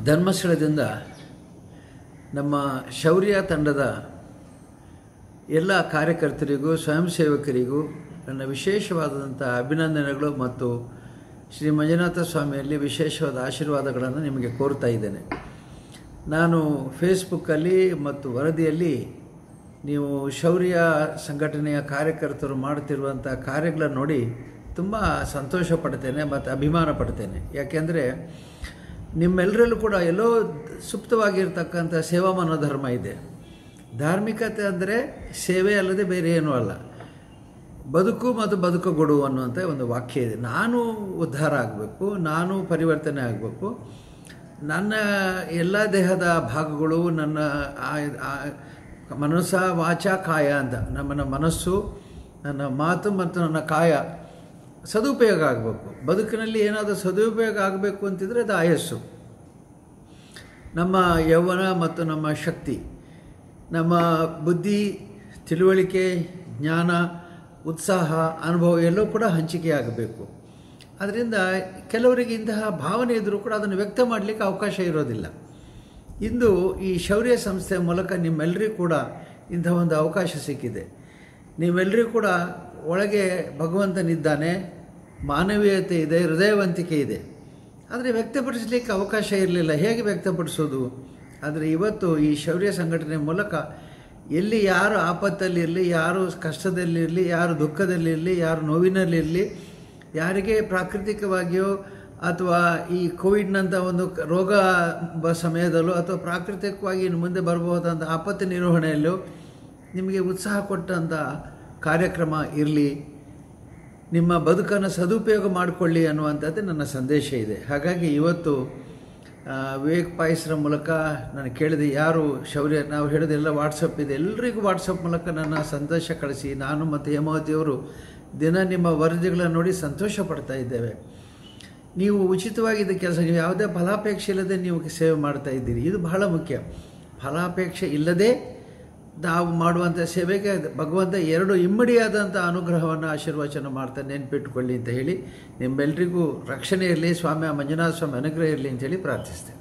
ಧರ್ಮಸ್ಥಳದಿಂದ ನಮ್ಮ ಶೌರ್ಯ ತಂಡದ ಎಲ್ಲ ಕಾರ್ಯಕರ್ತರಿಗೂ ಸ್ವಯಂ ಸೇವಕರಿಗೂ ನನ್ನ ವಿಶೇಷವಾದಂಥ ಅಭಿನಂದನೆಗಳು ಮತ್ತು ಶ್ರೀ ಮಂಜುನಾಥ ಸ್ವಾಮಿಯಲ್ಲಿ ವಿಶೇಷವಾದ ಆಶೀರ್ವಾದಗಳನ್ನು ನಿಮಗೆ ಕೋರ್ತಾ ಇದ್ದೇನೆ ನಾನು ಫೇಸ್ಬುಕ್ಕಲ್ಲಿ ಮತ್ತು ವರದಿಯಲ್ಲಿ ನೀವು ಶೌರ್ಯ ಸಂಘಟನೆಯ ಕಾರ್ಯಕರ್ತರು ಮಾಡುತ್ತಿರುವಂಥ ಕಾರ್ಯಗಳನ್ನು ನೋಡಿ ತುಂಬ ಸಂತೋಷ ಪಡ್ತೇನೆ ಮತ್ತು ಅಭಿಮಾನ ಪಡ್ತೇನೆ ಯಾಕೆಂದರೆ ನಿಮ್ಮೆಲ್ಲರಲ್ಲೂ ಕೂಡ ಎಲ್ಲೋ ಸುಪ್ತವಾಗಿರ್ತಕ್ಕಂಥ ಸೇವಾ ಮನೋಧರ್ಮ ಇದೆ ಧಾರ್ಮಿಕತೆ ಅಂದರೆ ಸೇವೆ ಅಲ್ಲದೆ ಬೇರೆ ಏನೂ ಅಲ್ಲ ಬದುಕು ಮತ್ತು ಬದುಕುಗೊಡು ಅನ್ನುವಂಥ ಒಂದು ವಾಕ್ಯ ಇದೆ ನಾನು ಉದ್ಧಾರ ಆಗಬೇಕು ನಾನು ಪರಿವರ್ತನೆ ಆಗಬೇಕು ನನ್ನ ಎಲ್ಲ ದೇಹದ ಭಾಗಗಳು ನನ್ನ ಆ- ಆ- ಮನಸ್ಸ ವಾಚ ಕಾಯ ಅಂತ ನಮ್ಮನ್ನ ಮನಸ್ಸು ನನ್ನ ಮಾತು ಮತ್ತು ನನ್ನ ಕಾಯ ಸದುಪಯೋಗ ಆಗಬೇಕು ಬದುಕಿನಲ್ಲಿ ಏನಾದರೂ ಸದುಪಯೋಗ ಆಗಬೇಕು ಅಂತಿದ್ರೆ ಅದು ಆಯಸ್ಸು ನಮ್ಮ ಯೌವನ ಮತ್ತು ನಮ್ಮ ಶಕ್ತಿ ನಮ್ಮ ಬುದ್ಧಿ ತಿಳುವಳಿಕೆ ಜ್ಞಾನ ಉತ್ಸಾಹ ಅನುಭವ ಎಲ್ಲವೂ ಕೂಡ ಹಂಚಿಕೆ ಆಗಬೇಕು ಅದರಿಂದ ಕೆಲವರಿಗೆ ಇಂತಹ ಭಾವನೆ ಇದ್ದರೂ ಕೂಡ ಅದನ್ನು ವ್ಯಕ್ತ ಮಾಡಲಿಕ್ಕೆ ಅವಕಾಶ ಇರೋದಿಲ್ಲ ಇಂದು ಈ ಶೌರ್ಯ ಸಂಸ್ಥೆಯ ಮೂಲಕ ನಿಮ್ಮೆಲ್ಲರಿಗೂ ಕೂಡ ಇಂಥ ಒಂದು ಅವಕಾಶ ಸಿಕ್ಕಿದೆ ನೀವೆಲ್ಲರಿಗೂ ಕೂಡ ಒಳಗೆ ಭಗವಂತನಿದ್ದಾನೆ ಮಾನವೀಯತೆ ಇದೆ ಹೃದಯವಂತಿಕೆ ಇದೆ ಆದರೆ ವ್ಯಕ್ತಪಡಿಸಲಿಕ್ಕೆ ಅವಕಾಶ ಇರಲಿಲ್ಲ ಹೇಗೆ ವ್ಯಕ್ತಪಡಿಸೋದು ಆದರೆ ಇವತ್ತು ಈ ಶೌರ್ಯ ಸಂಘಟನೆ ಮೂಲಕ ಎಲ್ಲಿ ಯಾರು ಆಪತ್ತಲ್ಲಿರಲಿ ಯಾರು ಕಷ್ಟದಲ್ಲಿರಲಿ ಯಾರು ದುಃಖದಲ್ಲಿರಲಿ ಯಾರು ನೋವಿನಲ್ಲಿರಲಿ ಯಾರಿಗೆ ಪ್ರಾಕೃತಿಕವಾಗಿಯೋ ಅಥವಾ ಈ ಕೋವಿಡ್ನಂಥ ಒಂದು ಕ- ರೋಗ ಬ ಸಮಯದಲ್ಲೂ ಅಥವಾ ಪ್ರಾಕೃತಿಕವಾಗಿ ಇನ್ನು ಮುಂದೆ ಬರಬಹುದಂಥ ಆಪತ್ತು ನಿರ್ವಹಣೆಯಲ್ಲೂ ನಿಮಗೆ ಉತ್ಸಾಹ ಕೊಟ್ಟಂಥ ಕಾರ್ಯಕ್ರಮ ಇರಲಿ ನಿಮ್ಮ ಬದುಕನ್ನು ಸದುಪಯೋಗ ಮಾಡಿಕೊಳ್ಳಿ ಅನ್ನುವಂಥದ್ದು ನನ್ನ ಸಂದೇಶ ಇದೆ ಹಾಗಾಗಿ ಇವತ್ತು ಆ, ವಿವೇಕ್ ಪಾಯಸ್ರ ಮೂಲಕ ನಾನು ಕೇಳಿದೆ ಯಾರು ಶೌರ್ಯ ನಾವು ಹೇಳಿದೆಲ್ಲ ವಾಟ್ಸಪ್ ಇದೆ ಎಲ್ಲರಿಗೂ ವಾಟ್ಸಪ್ ಮೂಲಕ ನನ್ನ ಸಂದೇಶ ಕಳಿಸಿ ನಾನು ಮತ್ತು ಹೇಮಾವತಿಯವರು ದಿನ ನಿಮ್ಮ ವರದಿಗಳನ್ನು ನೋಡಿ ಸಂತೋಷ ಪಡ್ತಾ ಇದ್ದೇವೆ ನೀವು ಉಚಿತವಾಗಿ ಇದು ಕೆಲಸ ನೀವು ಯಾವುದೇ ಫಲಾಪೇಕ್ಷೆ ಇಲ್ಲದೆ ನೀವು ಸೇವೆ ಮಾಡ್ತಾ ಇದ್ದೀರಿ ಇದು ಬಹಳ ಮುಖ್ಯ ಫಲಾಪೇಕ್ಷೆ ಇಲ್ಲದೆ ನಾವು ಮಾಡುವಂಥ ಸೇವೆಗೆ ಭಗವಂತ ಎರಡು ಇಮ್ಮಡಿಯಾದಂಥ ಅನುಗ್ರಹವನ್ನು ಆಶೀರ್ವಚನ ಮಾಡ್ತಾ ನೆನ್ಪಿಟ್ಕೊಳ್ಳಿ ಅಂತ ಹೇಳಿ ನಿಮ್ಮೆಲ್ಲರಿಗೂ ರಕ್ಷಣೆ ಇರಲಿ ಸ್ವಾಮಿ ಮಂಜುನಾಥ ಸ್ವಾಮಿ ಅನುಗ್ರಹ ಇರಲಿ ಅಂತೇಳಿ ಪ್ರಾರ್ಥಿಸ್ತೇನೆ